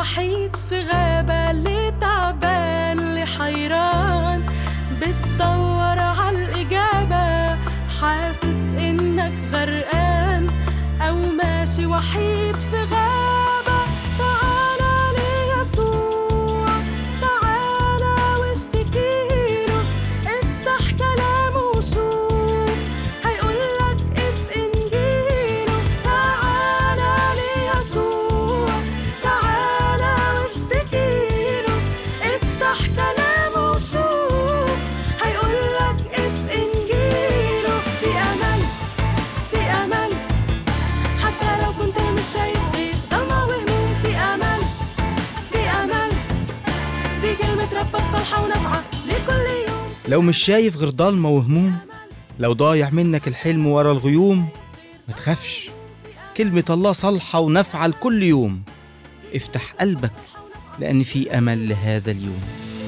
وحيد في غابة اللي تعبان اللي حيران بتدور عالإجابة حاسس إنك غرقان أو ماشي وحيد في غابة تعالى ليسوع تعالى واشتكيله افتح كلامه وشوف هيقولك اف انجيله تعالى ليسوع تعالى واشتكيله افتح كلامه وشوف هيقولك اف انجيله في امل في امل حتى لو كنت مش شايف غير ضلمة وهموم في امل في امل دي كلمة ربك صالحة ونافعة لكل يوم لو مش شايف غير ضلمة وهموم لو ضايع منك الحلم ورا الغيوم ما تخافش كلمة الله صالحة ونافعة لكل يوم افتح قلبك لأن في أمل لهذا اليوم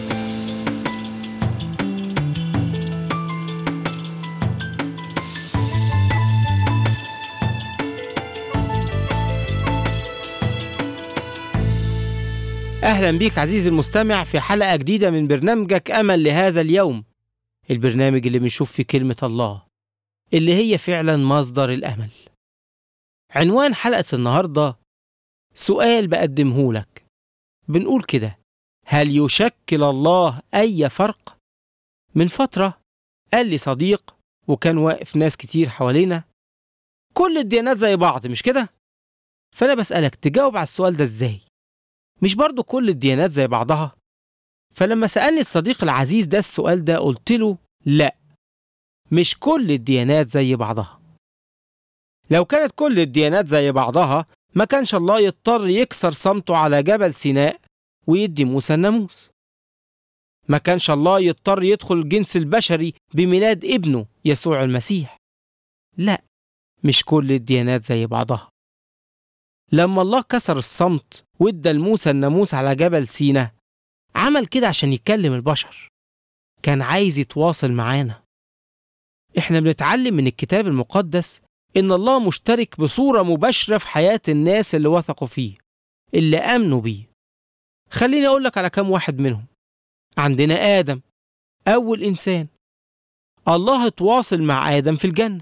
أهلا بيك عزيزي المستمع في حلقة جديدة من برنامجك أمل لهذا اليوم البرنامج اللي بنشوف فيه كلمة الله اللي هي فعلا مصدر الأمل عنوان حلقة النهاردة سؤال بقدمه لك بنقول كده هل يشكل الله أي فرق؟ من فترة قال لي صديق وكان واقف ناس كتير حوالينا كل الديانات زي بعض مش كده؟ فأنا بسألك تجاوب على السؤال ده إزاي؟ مش برضو كل الديانات زي بعضها؟ فلما سألني الصديق العزيز ده السؤال ده قلت له لا مش كل الديانات زي بعضها لو كانت كل الديانات زي بعضها ما كانش الله يضطر يكسر صمته على جبل سيناء ويدي موسى الناموس ما كانش الله يضطر يدخل الجنس البشري بميلاد ابنه يسوع المسيح لا مش كل الديانات زي بعضها لما الله كسر الصمت وادى لموسى الناموس على جبل سينا عمل كده عشان يكلم البشر كان عايز يتواصل معانا احنا بنتعلم من الكتاب المقدس ان الله مشترك بصورة مباشرة في حياة الناس اللي وثقوا فيه اللي امنوا بيه خليني اقول لك على كام واحد منهم عندنا ادم اول انسان الله اتواصل مع ادم في الجنة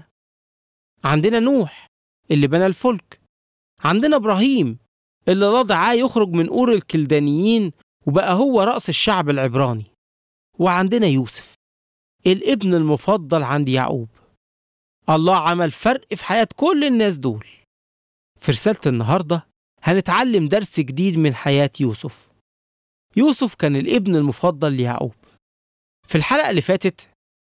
عندنا نوح اللي بنى الفلك عندنا ابراهيم اللي الله دعاه يخرج من اور الكلدانيين وبقى هو رأس الشعب العبراني وعندنا يوسف الابن المفضل عند يعقوب الله عمل فرق في حياة كل الناس دول في رسالة النهاردة هنتعلم درس جديد من حياة يوسف يوسف كان الابن المفضل ليعقوب في الحلقة اللي فاتت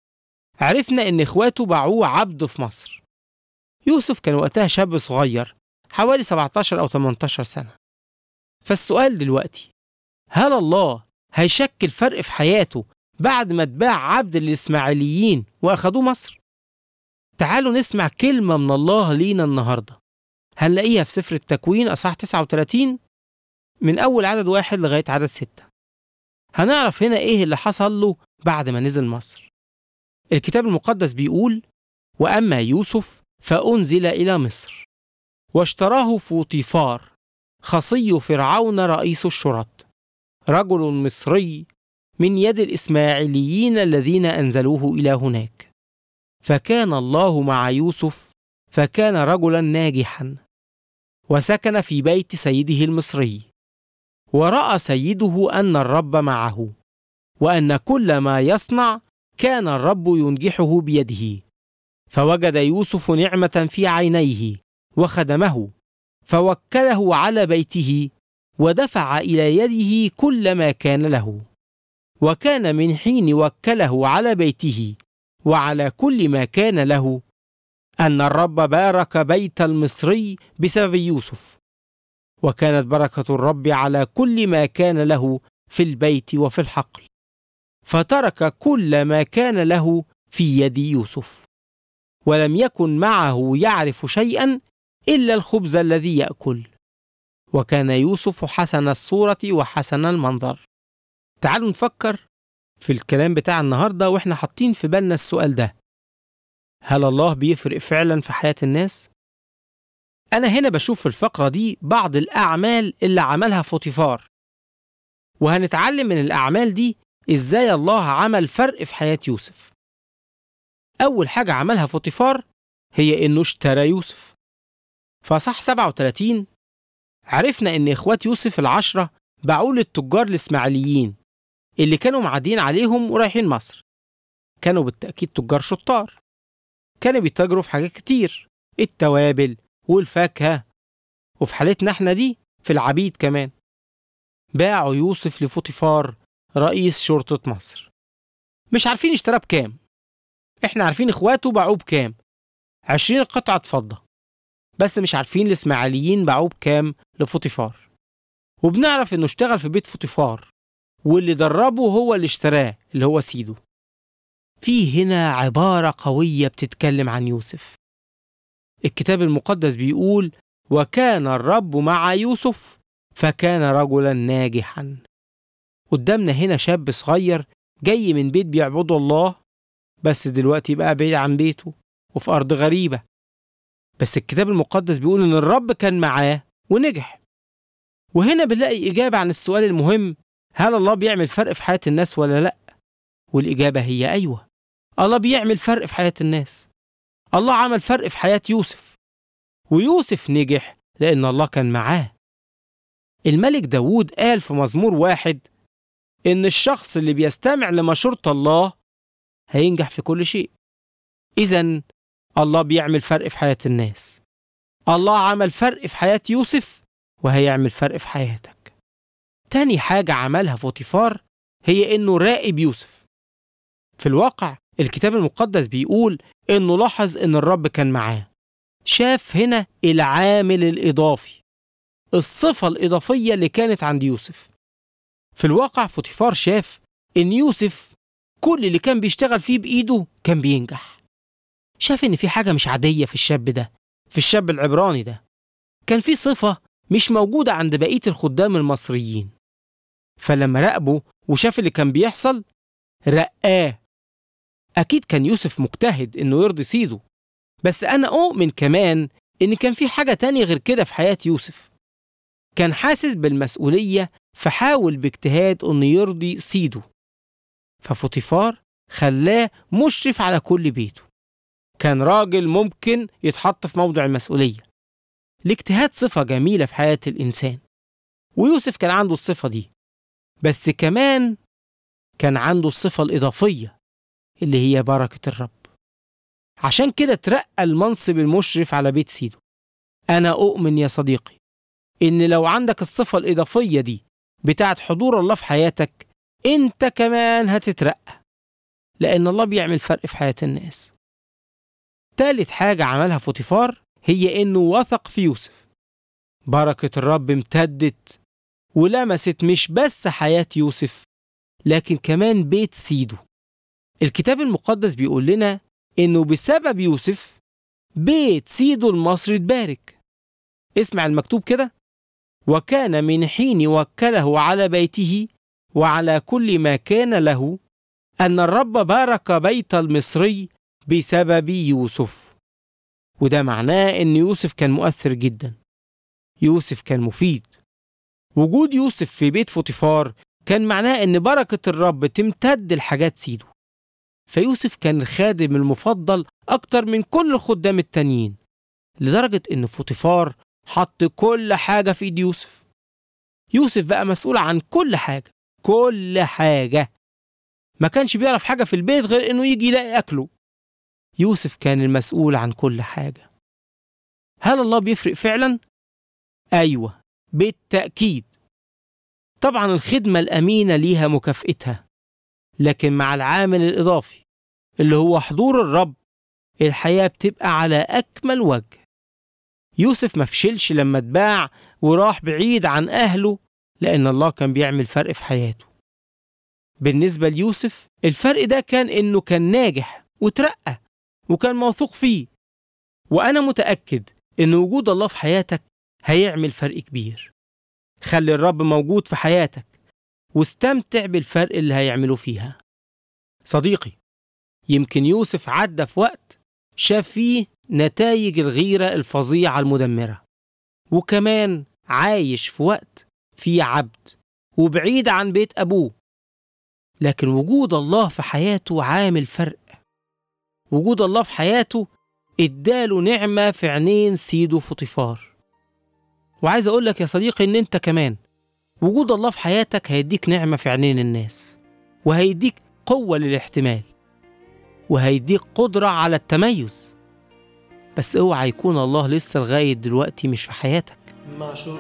عرفنا إن إخواته باعوه عبد في مصر يوسف كان وقتها شاب صغير حوالي 17 أو 18 سنة فالسؤال دلوقتي هل الله هيشكل فرق في حياته بعد ما اتباع عبد الإسماعيليين وأخدوه مصر؟ تعالوا نسمع كلمة من الله لينا النهاردة هنلاقيها في سفر التكوين أصحاح 39 من أول عدد واحد لغاية عدد ستة هنعرف هنا إيه اللي حصل له بعد ما نزل مصر الكتاب المقدس بيقول وأما يوسف فأنزل إلى مصر واشتراه فوطيفار خصي فرعون رئيس الشرط رجل مصري من يد الإسماعيليين الذين أنزلوه إلى هناك فكان الله مع يوسف فكان رجلا ناجحا وسكن في بيت سيده المصري ورأى سيده أن الرب معه وأن كل ما يصنع كان الرب ينجحه بيده فوجد يوسف نعمة في عينيه وخدمه فوكله على بيته ودفع إلى يده كل ما كان له وكان من حين وكله على بيته وعلى كل ما كان له أن الرب بارك بيت المصري بسبب يوسف وكانت بركة الرب على كل ما كان له في البيت وفي الحقل فترك كل ما كان له في يد يوسف ولم يكن معه يعرف شيئا إلا الخبز الذي يأكل وكان يوسف حسن الصورة وحسن المنظر تعالوا نفكر في الكلام بتاع النهاردة وإحنا حاطين في بالنا السؤال ده هل الله بيفرق فعلا في حياة الناس؟ أنا هنا بشوف في الفقرة دي بعض الأعمال اللي عملها فوتيفار وهنتعلم من الأعمال دي إزاي الله عمل فرق في حياة يوسف أول حاجة عملها فوتيفار هي إنه اشترى يوسف فصح 37 عرفنا إن إخوات يوسف العشرة باعوه للتجار الإسماعيليين اللي كانوا معدين عليهم ورايحين مصر كانوا بالتأكيد تجار شطار كانوا بيتاجروا في حاجات كتير التوابل والفاكهة وفي حالتنا احنا دي في العبيد كمان باعوا يوسف لفوتيفار رئيس شرطة مصر مش عارفين اشتراه بكام احنا عارفين اخواته باعوه بكام عشرين قطعة فضة بس مش عارفين الاسماعيليين باعوه بكام لفوتيفار وبنعرف انه اشتغل في بيت فوتيفار واللي دربه هو اللي اشتراه اللي هو سيده في هنا عبارة قوية بتتكلم عن يوسف الكتاب المقدس بيقول وكان الرب مع يوسف فكان رجلا ناجحا قدامنا هنا شاب صغير جاي من بيت بيعبدوا الله بس دلوقتي بقى بعيد عن بيته وفي أرض غريبة بس الكتاب المقدس بيقول إن الرب كان معاه ونجح وهنا بنلاقي إجابة عن السؤال المهم هل الله بيعمل فرق في حياة الناس ولا لأ؟ والإجابة هي أيوه الله بيعمل فرق في حياة الناس الله عمل فرق في حياة يوسف ويوسف نجح لأن الله كان معاه الملك داوود قال في مزمور واحد إن الشخص اللي بيستمع لمشورة الله هينجح في كل شيء إذا الله بيعمل فرق في حياة الناس الله عمل فرق في حياة يوسف وهيعمل فرق في حياتك تاني حاجة عملها فوتيفار هي إنه راقب يوسف في الواقع الكتاب المقدس بيقول إنه لاحظ إن الرب كان معاه شاف هنا العامل الإضافي الصفة الإضافية اللي كانت عند يوسف في الواقع فوتيفار شاف إن يوسف كل اللي كان بيشتغل فيه بإيده كان بينجح شاف إن في حاجة مش عادية في الشاب ده في الشاب العبراني ده كان في صفة مش موجودة عند بقية الخدام المصريين فلما راقبه وشاف اللي كان بيحصل رقاه أكيد كان يوسف مجتهد إنه يرضي سيده بس أنا أؤمن كمان إن كان في حاجة تانية غير كده في حياة يوسف كان حاسس بالمسؤولية فحاول باجتهاد إنه يرضي سيده ففوتيفار خلاه مشرف على كل بيته كان راجل ممكن يتحط في موضع المسؤولية الاجتهاد صفة جميلة في حياة الإنسان ويوسف كان عنده الصفة دي بس كمان كان عنده الصفة الإضافية اللي هي بركة الرب عشان كده ترقى المنصب المشرف على بيت سيده أنا أؤمن يا صديقي إن لو عندك الصفة الإضافية دي بتاعت حضور الله في حياتك أنت كمان هتترقى لأن الله بيعمل فرق في حياة الناس تالت حاجة عملها فوتيفار هي إنه وثق في يوسف بركة الرب امتدت ولمست مش بس حياة يوسف لكن كمان بيت سيده الكتاب المقدس بيقول لنا إنه بسبب يوسف بيت سيده المصري اتبارك اسمع المكتوب كده وكان من حين وكله على بيته وعلى كل ما كان له أن الرب بارك بيت المصري بسبب يوسف وده معناه إن يوسف كان مؤثر جدا يوسف كان مفيد وجود يوسف في بيت فوتيفار كان معناه إن بركة الرب تمتد لحاجات سيده فيوسف كان الخادم المفضل أكتر من كل الخدام التانيين لدرجة إن فوتيفار حط كل حاجة في إيد يوسف يوسف بقى مسؤول عن كل حاجة كل حاجة ما كانش بيعرف حاجة في البيت غير إنه يجي يلاقي أكله يوسف كان المسؤول عن كل حاجة هل الله بيفرق فعلا؟ أيوة بالتأكيد طبعا الخدمة الأمينة ليها مكافئتها لكن مع العامل الإضافي اللي هو حضور الرب الحياة بتبقى على أكمل وجه يوسف ما فشلش لما اتباع وراح بعيد عن أهله لأن الله كان بيعمل فرق في حياته بالنسبة ليوسف الفرق ده كان إنه كان ناجح وترقى وكان موثوق فيه وأنا متأكد إن وجود الله في حياتك هيعمل فرق كبير خلي الرب موجود في حياتك واستمتع بالفرق اللي هيعمله فيها صديقي يمكن يوسف عدى في وقت شاف فيه نتائج الغيرة الفظيعة المدمرة وكمان عايش في وقت فيه عبد وبعيد عن بيت أبوه لكن وجود الله في حياته عامل فرق وجود الله في حياته اداله نعمة في عينين سيده فطيفار وعايز أقول لك يا صديقي إن أنت كمان وجود الله في حياتك هيديك نعمة في عينين الناس وهيديك قوة للاحتمال وهيديك قدرة على التميز بس اوعى يكون الله لسه لغاية دلوقتي مش في حياتك مع شروق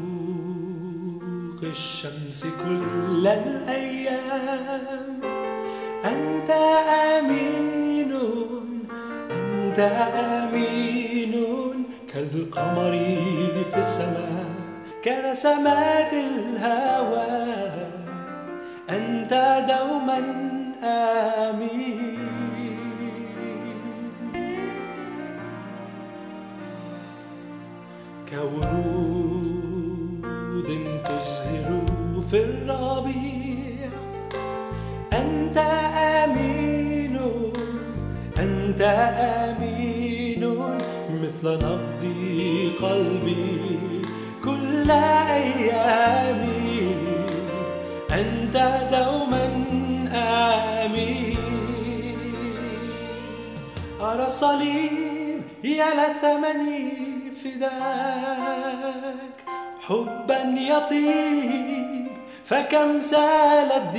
الشمس كل الأيام أنت أمين أنت أمين كالقمر في السماء كنسمات الهوى أنت دوما آمين كورود تزهر في الربيع أنت أمين أنت أمين مثل نبض قلبي كل أيامي أنت دوما آمين أرى الصليب يا لثمني فداك حبا يطيب فكم سالت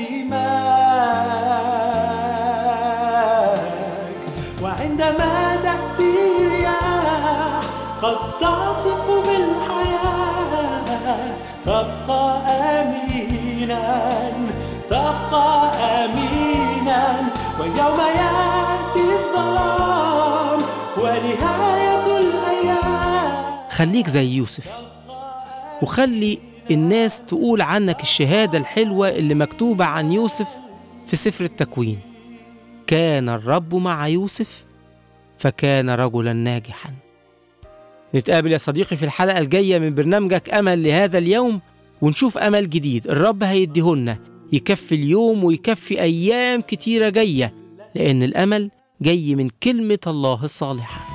دماك وعندما تأتي رياح قد تعصف بالحياة تبقى أمينا تبقى أمينا ويوم يأتي الظلام ونهاية الأيام خليك زي يوسف وخلي الناس تقول عنك الشهادة الحلوة اللي مكتوبة عن يوسف في سفر التكوين كان الرب مع يوسف فكان رجلا ناجحا نتقابل يا صديقي في الحلقة الجاية من برنامجك أمل لهذا اليوم ونشوف أمل جديد الرب هيديهولنا يكفي اليوم ويكفي أيام كتيرة جاية لأن الأمل جاي من كلمة الله الصالحة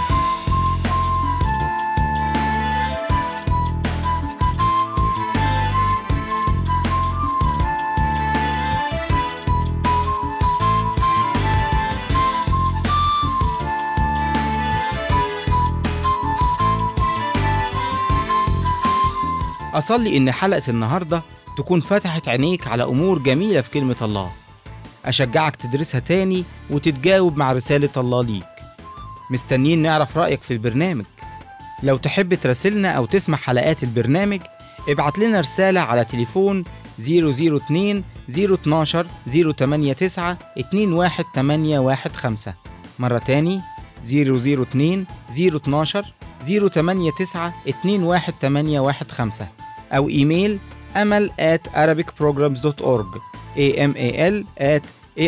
أصلي إن حلقة النهاردة تكون فتحت عينيك على أمور جميلة في كلمة الله أشجعك تدرسها تاني وتتجاوب مع رسالة الله ليك مستنيين نعرف رأيك في البرنامج لو تحب تراسلنا أو تسمع حلقات البرنامج ابعت لنا رسالة على تليفون 002 012 089 21815 مرة تاني 002 012 089 21815 أو إيميل أمل at arabicprograms.org amal at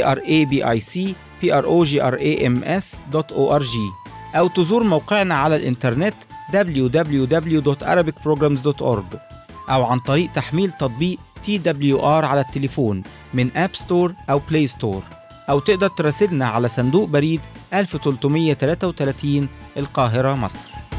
arabicprograms.org أو تزور موقعنا على الإنترنت www.arabicprograms.org أو عن طريق تحميل تطبيق TWR على التليفون من أب ستور أو بلاي ستور أو تقدر تراسلنا على صندوق بريد 1333 القاهرة مصر